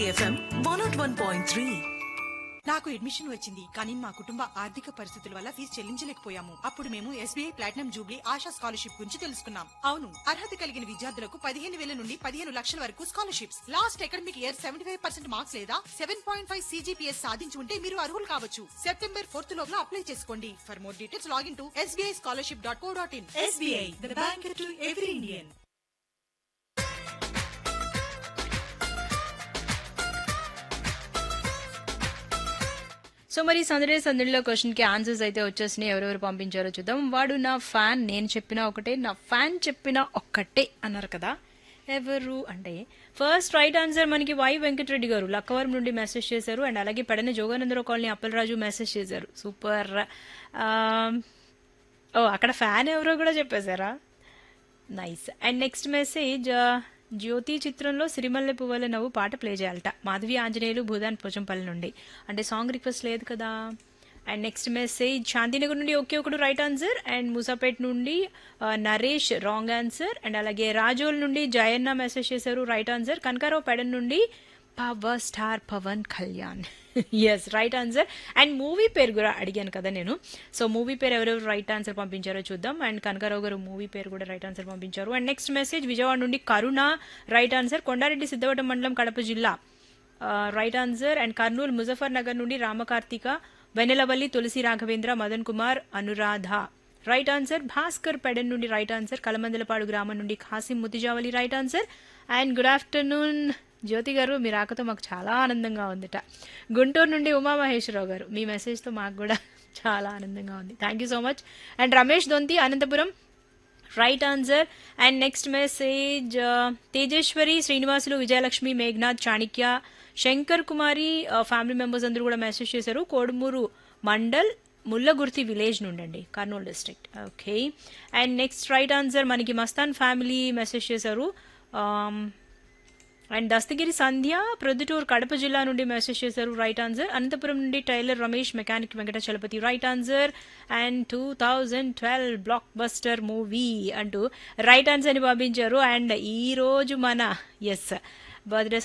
Hiti FM 101.3. నాకు admission వచ్చింది కానీ మా కుటుంబ ఆర్థిక పరిస్థితుల వల్ల ఫీజు చెల్లించలేకపోయాము అప్పుడు మేము SBI platinum jubilee Asha scholarship గురించి తెలుసుకున్నాం అవును అర్హత కలిగిన విద్యార్థులకు పదిహేను వేల నుండి పదిహేను లక్షల వరకు scholarships last academic year seventy five percent marks లేదా సెవెన్ పాయింట్ ఫైవ్ సీజీపీఎస్ సాధించి ఉంటే మీరు అర్హులు కావచ్చు సెప్టెంబర్ ఫోర్త్ లోపల అప్లై చేసుకోండి for more details login to SBI scholarship dot co dot in SBI the bank to every Indian so మరి సందడి సందడిలో క్వశ్చన్ కి ఆన్సర్స్ అయితే వచ్చేసినాయి ఎవరెవరు పంపించారో చూద్దాం వాడు నా ఫ్యాన్ నేను చెప్పిన ఒకటే నా ఫ్యాన్ చెప్పిన ఒక్కటే అన్నారు కదా ఎవరు అంటే ఫస్ట్ రైట్ ఆన్సర్ మనకి వై వెంకటరెడ్డి గారు లక్కవరం నుండి మెసేజ్ చేశారు అండ్ అలాగే పెడన జోగానందరావు కాలనీ అప్పలరాజు మెసేజ్ చేశారు సూపర్ ఓ అక్కడ ఫ్యాన్ ఎవరో కూడా చెప్పేశారా nice and next message Jyothi చిత్రంలో సిరిమల్లె పువ్వుల నవ్వు పాట ప్లే చేయాలట మాధవి ఆంజనేయులు భూదాన్ పోచంపల్లి నుండి అంటే సాంగ్ రిక్వెస్ట్ లేదు కదా అండ్ నెక్స్ట్ మెసేజ్ శాంతినగర్ నుండి ఒకే ఒకడు రైట్ ఆన్సర్ అండ్ ముసాపేట్ నుండి ఆ, నరేష్ రాంగ్ ఆన్సర్ అండ్ అలాగే రాజోల్ నుండి జయన్న మెసేజ్ చేశారు రైట్ ఆన్సర్ కనకారావు పెడన్ నుండి power star Pawan Kalyan yes right answer and movie పేరు కూడా అడిగాను కదా నేను సో మూవీ పేరు ఎవరెవరు రైట్ ఆన్సర్ పంపించారో చూద్దాం అండ్ కనకారావు గారు మూవీ పేరు కూడా రైట్ ఆన్సర్ పంపించారు అండ్ నెక్స్ట్ మెసేజ్ విజయవాడ నుండి కరుణ రైట్ ఆన్సర్ కొండారెడ్డి సిద్ధవటం మండలం కడప జిల్లా right answer and Kurnool Muzaffar Nagar నుండి రామకార్తిక వెనెలవల్లి తులసి రాఘవేంద్ర మదన్ కుమార్ అనురాధ రైట్ ఆన్సర్ భాస్కర్ పెడన్ నుండి రైట్ ఆన్సర్ కలమందలపాడు గ్రామం నుండి Khasim Mutijavali right answer and good afternoon Jyothi గారు మీ రాకతో మాకు చాలా ఆనందంగా ఉందిట గుంటూరు నుండి ఉమామహేశ్వరరావు గారు మీ మెసేజ్తో మాకు కూడా చాలా ఆనందంగా ఉంది thank you so much and Ramesh Donthi Anantapuram right answer and next message Tejeswari Srinivasulu Vijayalakshmi Meghanath Chanikya Shankar Kumari family members అందరూ కూడా మెసేజ్ చేశారు కోడుమూరు మండల్ ముల్లగుర్తి విలేజ్ నుండండి Kurnool district okay and next right answer మనకి మస్తాన్ ఫ్యామిలీ మెసేజ్ చేశారు అండ్ దస్తగిరి సంధ్య ప్రొద్దుటూరు కడప జిల్లా నుండి మెసేజ్ చేశారు రైట్ ఆన్సర్ అనంతపురం నుండి tailor Ramesh mechanic Venkatachalapathi right answer and two thousand twelve black blockbuster movie అంటూ రైట్ ఆన్సర్ ని పంపించారు అండ్ ఈ రోజు మన ఎస్ బర్త్డే